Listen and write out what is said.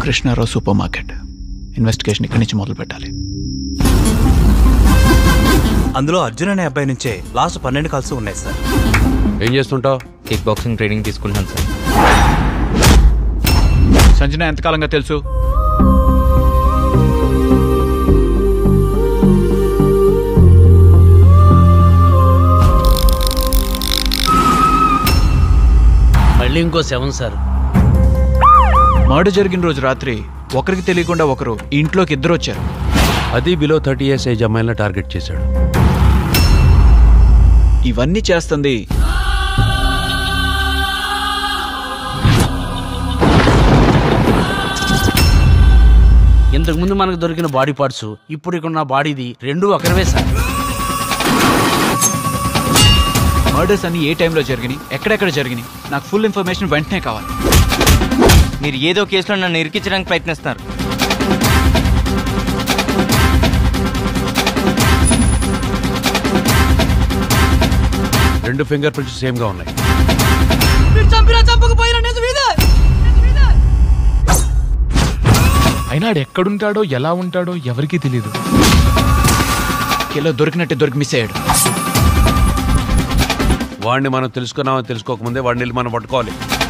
Krishnarao super market investigation ఇక్కడి నుంచి మొదలు పెట్టాలి అందులో అర్జున్ అనే అబ్బాయి నుంచే లాస్ట్ పన్నెండు కాల్స్ ఉన్నాయి సార్ ఏం చేస్తుంటావు కిక్ బాక్సింగ్ ట్రైనింగ్ తీసుకుంటున్నాను సార్ సంజన ఎంతకాలంగా తెలుసు మళ్ళీ ఇంకో సెవెన్ సార్ మర్డర్ జరిగిన రోజు రాత్రి ఒకరికి తెలియకుండా ఒకరు ఈ ఇంట్లోకి ఇద్దరు వచ్చారు అది బిలో థర్టీ ఇయర్స్ ఏజ్ అమ్మాయిలను టార్గెట్ చేశాడు ఇవన్నీ చేస్తుంది ఇంతకు ముందు మనకు దొరికిన బాడీ పార్ట్స్ ఇప్పుడు ఇక్కడ ఉన్న బాడీది రెండు ఒకరివే సార్ మర్డర్స్ అన్ని ఏ టైంలో జరిగినాయి ఎక్కడెక్కడ జరిగినాయి నాకు ఫుల్ ఇన్ఫర్మేషన్ వెంటనే కావాలి మీరు ఏదో కేసులో నన్ను ఇరికించడానికి ప్రయత్నిస్తున్నారు రెండు ఫింగర్ ప్రింట్స్ సేమ్ గా ఉన్నాయి అయినా ఆడు ఎక్కడుంటాడో ఎలా ఉంటాడో ఎవరికీ తెలియదు కిలో దొరికినట్టే దొరికి మిస్ అయ్యాడు వాడిని మనం తెలుసుకున్నామని తెలుసుకోకముందే వాడిని వెళ్ళి మనం పట్టుకోవాలి